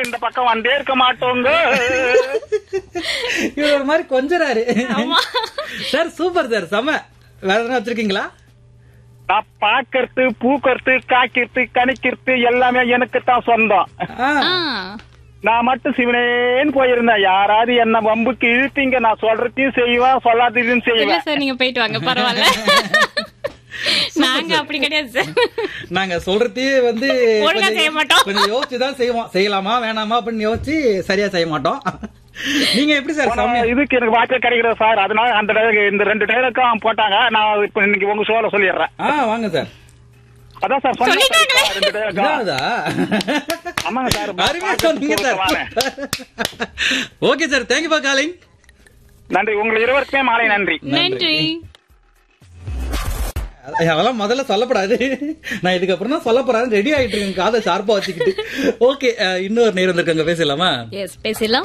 இந்த பக்கம் வந்தே இருக்க மாட்டோங்க இவர் ஒரு மாதிரி கொஞ்சறாரு சார் சூப்பர் சார் செம வேற எதனா வச்சிருக்கீங்களா நான் பாக்கறது பூக்கறது காய்க்கிறது கணிக்கிறது எல்லாமே எனக்கு தான் சொந்தம் ஆ, ஆ, நான் மட்டும் சிவனேன்னு போயிருந்தேன் யாராவது என்ன வம்புக்கு இழுத்தீங்க நான் சொல்றதையும் செய்வேன் சொல்லாததையும் இல்ல செய்வேன் சார் நீங்க போயிட்டு வாங்க பரவாயில்ல நாங்க அப்படி கிடையாது சார் நாங்க சொல்றதையே வந்து ஒழுங்கா கொஞ்சம் செய்ய மாட்டோம். கொஞ்சம் யோசிச்சு தான் செய்வோம் செய்யலாமா வேணாமா அப்படின்னு யோசிச்சு சரியா செய்ய மாட்டோம் நீங்க எப்படி சார் போன செம்மையா இதுக்கு எனக்கு வாய்ப்பு கிடைக்கிறது சார் அதனால அந்த dialogue இந்த ரெண்டு டைலாக்கும் போட்டாங்க நான் இப்ப இன்னைக்கு உங்க ஷோல சொல்லிடுறேன் ஆ வாங்க சார் அதான் சார் சொன்னேன் சொல்லிட்டாங்களே. சார், ரெண்டு dialogue. இதானதா? ஆமாங்க சார் அருமையா சொன்னீங்க சார் வாங்க. Okay sir thank you for calling நன்றி உங்கள் இருவருக்குமே மாலை நன்றி நன்றி அதெல்லாம் முதல்ல சொல்லப்படாது நான் இதுக்கப்புறம் தான் சொல்ல போறேன் ரெடி ஆயிட்டு இருக்கேன் காதை ஷார்ப்பா வச்சுக்கிட்டு ஓகே இன்னொரு நேரம் இருக்காங்க பேசலாமா எஸ் பேசலாம்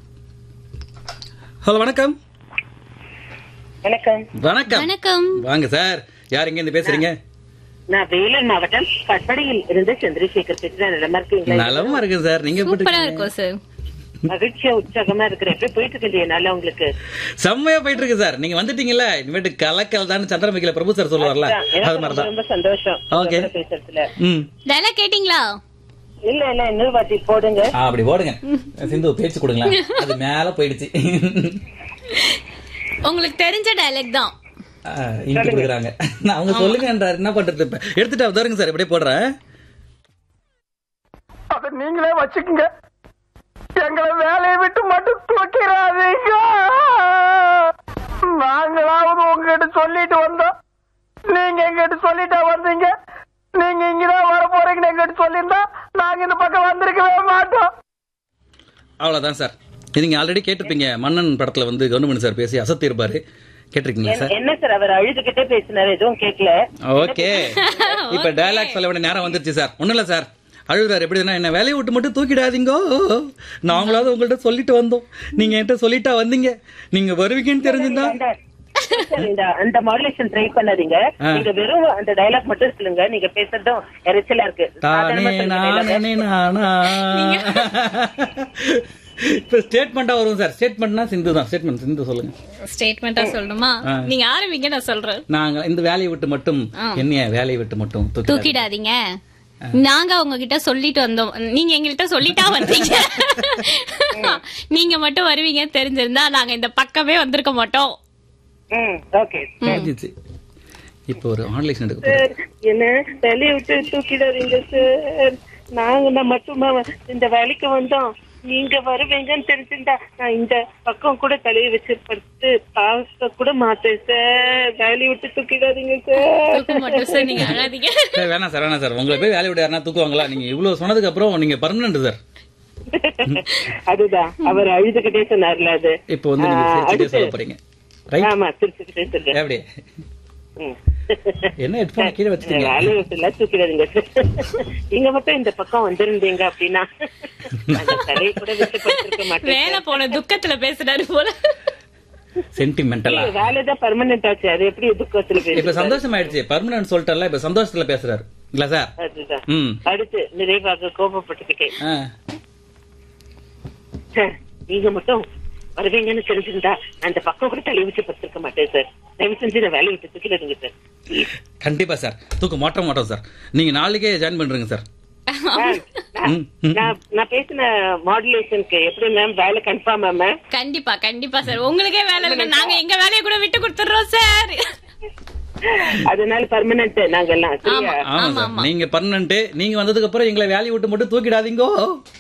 ஹலோ வணக்கம் வணக்கம் வணக்கம் வணக்கம் வாங்க சார் யார் எங்க இருந்து பேசுறீங்க நான் வேலூர் மாவட்டம் கட்படியில் இருந்து சந்திரசேகர் பேசுறேன் நல்லா இருக்கீங்களா நலமா இருக்கு சார் நீங்க எப்படி சூப்பரா இருக்கீங்க? இருக்கும் சார் மகிழ்ச்சியா உற்சாகமா இருக்கிறேன் எப்படி போயிட்டு இருக்கு நல்லா உங்களுக்கு செம்மையா போயிட்டு இருக்கு சார் நீங்க வந்துட்டீங்கல்ல இனிமேட்டு கலக்கல் தான் சந்திரமிக்கல பிரபு சார் சொல்லுவார்ல எனக்கு அது ரொம்ப மாதிரிதான் ரொம்ப சந்தோஷம் Okay. உங்களோட பேசுறதுல ம் டைலாக் கேட்டீங்களா இல்ல இல்ல இன்னொரு வாட்டி போடுங்க ஆ, அப்படி போடுங்க சிந்து பேச்சு கொடுங்களேன் அது மேல போயிடுச்சு உங்களுக்கு தெரிஞ்ச டைலாக் தான் ஆ, இங்க கொடுக்குறாங்க நான் அவங்க சொல்லுங்கன்றாரு என்ன பண்றது இப்ப எடுத்துட்டு வருங்க சார் இப்படியே போடுறேன் அதை நீங்களே வச்சுக்கோங்க எங்களை வேலையை விட்டு மட்டும் தூக்கிறாதீங்க நாங்களாவது உங்ககிட்ட சொல்லிட்டு வந்தோம் நீங்க எங்கிட்ட சொல்லிட்டா வந்தீங்க நீங்க இங்கதான் வர போறீங்கன்னு எங்கிட்ட சொல்லியிருந்தா நாங்க இந்த பக்கம் வந்திருக்கவே மாட்டோம் அவ்வளவுதான் சார் இது நீங்க ஆல்ரெடி கேட்டிருப்பீங்க மன்னன் படத்துல வந்து கவர்மெண்ட் சார் பேசி அசத்தி இருப்பாரு கேட்டிருக்கீங்களா சார் என்ன சார் அவர் அழுதுகிட்டே பேசினாரு எதுவும் கேட்கல ஓகே இப்ப டயலாக் சொல்ல வேண்டிய நேரம் வந்துருச்சு சார் ஒண்ணும் இல்ல சார் அழுகுறாரு எப்படின்னா என்ன வேலையை விட்டு மட்டும் தூக்கிடாதீங்கோ நாங்களாவது உங்கள்ட்ட சொல்லிட்டு வந்தோம் நீங்க என்கிட்ட சொல்லிட்டா வந்தீங்க நீங்க வருவீங்கன்னு தெரிஞ்சிருந்தா அந்த- சார், இந்த அந்த மாடுலேஷன் ட்ரை பண்ணாதீங்க ஆ. நீங்க வெறும் அந்த டைலாக் மட்டும் சொல்லுங்க நீங்க பேசுறதும் எரிச்சலா இருக்கு தானே சாதாரணமா சொல்லுங்க dialogue. நானே நானா இப்ப ஸ்டேட்மெண்டா வரும் சார் ஸ்டேட்மெண்ட்னா சிந்து தான் ஸ்டேட்மெண்ட் சிந்து சொல்லுங்க ஸ்டேட்மெண்டா சொல்லணுமா ஆ. நீங்க ஆரம்பிங்க நான் சொல்றேன் நாங்க இந்த வேலையை விட்டு மட்டும் என்னைய வேலையை விட்டு மட்டும் தூக்கி தூக்கிடாதீங்க நாங்க உங்ககிட்ட சொல்லிட்டு வந்தோம் நீங்க எங்ககிட்ட சொல்லிட்டா வந்தீங்க நீங்க மட்டும் வருவீங்க தெரிஞ்சிருந்தா நாங்க இந்த பக்கமே வந்திருக்க மாட்டோம் ம் ஓகே முடிஞ்சிச்சு. இப்போ ஒரு ஆன்லைன் எடுக்க போறோம். சார் என்ன வேலையை விட்டு தூக்கிடாதீங்க சார் நாங்க நான் மட்டுமா வ- இந்த வேலைக்கு வந்தோம் நீங்க வருவீங்கன்னு தெரிஞ்சிருந்தா நான் இந்த பக்கம் கூட தலையை வச்சு படுத்து பார்க்க கூட மாட்டேன் சார் வேலையை விட்டு தூக்கிடாதீங்க சார் தூக்க மாட்டோம் சார் நீங்க அழாதீங்க சார் வேணாம் சார் வேணாம் சார் உங்களை போய் வேலையை விட்டு யாருன்னா தூக்குவாங்களா நீங்க இவ்வளவு சொன்னதுக்கு அப்புறம் நீங்க பர்மனன்ட் சார் அதுதான் அவர் அழுதுகிட்டே சொன்னார்ல அது இப்போ வந்து நீங்க ஆ, சிரிச்சுட்டே அடுத்து. சொல்ல போறீங்க ரைட் ஆமா சிரிச்சுக்கிட்டே சொல்றேன் எப்படி ம். என்ன ஹெட்போன் கீழே வச்சுட்டீங்க வேலையை விட்டு எல்லாம் தூக்கிடாதீங்க சார் நீங்க மட்டும் இந்த பக்கம் வந்திருந்தீங்க அப்படின்னா அந்த தலையை கூட விட்டு படுத்திருக்க மாட்டேன் வேலை போன துக்கத்துல பேசுறாரு போல சென்டிமெண்டலா வேலைதான் பர்மனன்ட் ஆச்சு அது எப்படி துக்கத்துல இப்ப பேசுறது சந்தோஷம் ஆயிடுச்சு பர்மனன்ட் சொல்லிட்டல இப்ப சந்தோஷத்துல பேசுறாரு இல்ல சார் அதுதான் ம் அடுத்து நிறைவாக கோபப்பட்டுக்கிட்டேன் ஆ. சார் நீங்க மட்டும் வருவீங்கன்னு தெரிஞ்சிருந்தா அந்த பக்கம் கூட தலை வச்சு படுத்திருக்க மாட்டேன் சார் தயவு செஞ்சு இந்த வேலையை விட்டு தூக்கிடுங்க சார் கண்டிப்பா சார் தூக்க மாட்ட மாட்டோம் சார் நீங்க நாளைக்கே ஜாயின் பண்றீங்க சார் மேம், ம், ம். நான் நான் பேசின மாடுலேஷனுக்கு எப்படி மேம் வேலை கன்ஃபார்ம் மேம் கண்டிப்பா கண்டிப்பா சார் உங்களுக்கே வேலை இல்ல நாங்க எங்க வேலையை கூட விட்டு கொடுத்துறோம் சார் அதனால பர்மனன்ட் நாங்க எல்லாம் சரியா ஆமா ஆமா, சார் நீங்க பர்மனன்ட் நீங்க வந்ததுக்கு அப்புறம் எங்களை வேலையை விட்டு மட்டும் தூக்கிடாதீங்கோ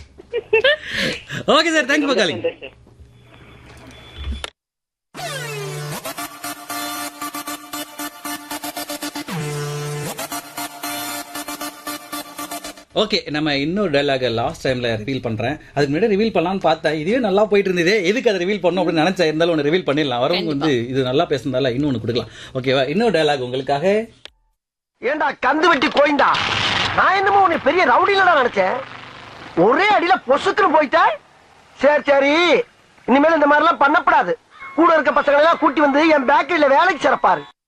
okay sir thank you for calling சந்தோஷம். ஓகே நம்ம இன்னொரு டைலாக் லாஸ்ட் டைம்ல ரிவீல் பண்றேன் அதுக்கு முன்னாடி ரிவீல் பண்ணலாம்னு பார்த்தேன் இதுவே நல்லா போயிட்டு இருந்ததே எதுக்கு அதை ரிவீல் பண்ணணும் அப்படின்னு நினைச்சா இருந்தாலும் ஒன்று ரிவீல் பண்ணிடலாம் வரவங்க வந்து இது நல்லா பேசுனதால இன்னொன்னு கொடுக்கலாம் ஓகேவா இன்னொரு டைலாக் உங்களுக்காக ஏண்டா கந்து வெட்டி கோயிந்தா நான் என்னமோ உன்னை பெரிய ரவுடிலடா நினைச்சேன் ஒரே அடியில பொசுக்குன்னு போயிட்ட சரி சரி இனிமேல் இந்த மாதிரி எல்லாம் பண்ணப்படாது கூட இருக்க பசங்களை எல்லாம் கூட்டி வந்து என் பேக்கரியில வேலைக்கு சிறப்பாரு